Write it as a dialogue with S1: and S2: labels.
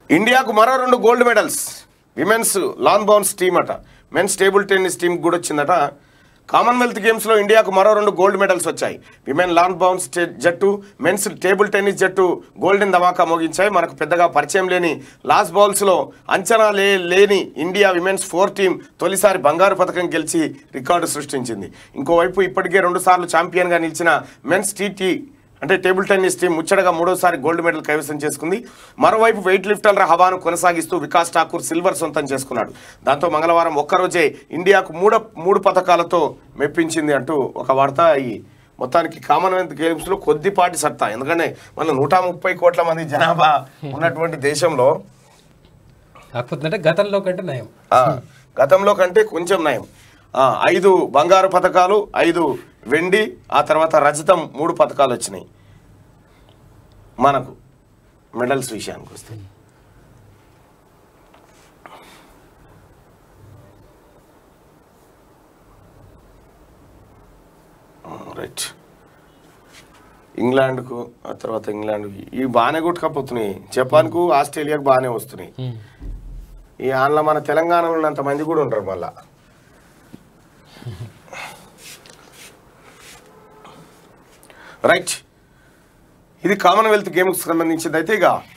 S1: ఇండియాకు మరో రెండు gold medals women's lawn bowls team అట మెన్స్ టేబుల్ టెన్నిస్ టీం కూడా వచ్చిందట కామన్వెల్త్ గేమ్స్లో ఇండియాకు మరో రెండు గోల్డ్ మెడల్స్ వచ్చాయి విమెన్ లాన్ బౌన్స్ టే- జట్టు మెన్స్ టేబుల్ టెన్నిస్ జట్టు గోల్డెన్ ధమాకా మోగించాయి మనకు పెద్దగా పరిచయం లేని లాస్ట్ బౌల్స్లో అంచనా లే లేని ఇండియా విమెన్స్ ఫోర్ టీం తొలిసారి బంగారు పథకం గెలిచి రికార్డు సృష్టించింది ఇంకోవైపు ఇప్పటికే రెండుసార్లు ఛాంపియన్గా నిలిచిన మెన్స్ టీటీ అంటే టేబుల్ టెన్నిస్ టీం ముచ్చటగా మూడోసారి గోల్డ్ మెడల్ కైవసం చేసుకుంది మరోవైపు వెయిట్ లిఫ్టర్ల హవాను కొనసాగిస్తూ వికాస్ ఠాకూర్ సిల్వర్ సొంతం చేసుకున్నాడు దాంతో మంగళవారం ఒక్కరోజే ఇండియాకు మూడు మూడు పథకాలతో మెప్పించింది అంటూ ఒక వార్త ఈ మొత్తానికి కామన్వెల్త్ గేమ్స్లో కొద్దిపాటి సత్తా ఎందుకంటే మన నూట ముప్పై కోట్ల మంది జనాభా ఉన్నటువంటి దేశంలో
S2: కాకపోతే అంటే గతంలో కంటే నయం
S1: ఆ, గతంలో కంటే కొంచెం నయం ఆ, ఐదు బంగారు పథకాలు ఐదు వెండి ఆ తర్వాత రజతం మూడు పథకాలు వచ్చినాయి మనకు మెడల్స్ విషయానికి వస్తే రైట్ ఇంగ్లాండ్కు ఆ తర్వాత ఇంగ్లాండ్ ఇవి బాగానే కొట్టుకపోతున్నాయి జపాన్కు ఆస్ట్రేలియాకు బాగానే వస్తున్నాయి ఈ ఆన్ల మన తెలంగాణలో ఉన్నంత మంది కూడా ఉంటారు మళ్ళా రైట్ ఇది కామన్వెల్త్ గేమ్స్ సంబంధించింది అయితే ఇక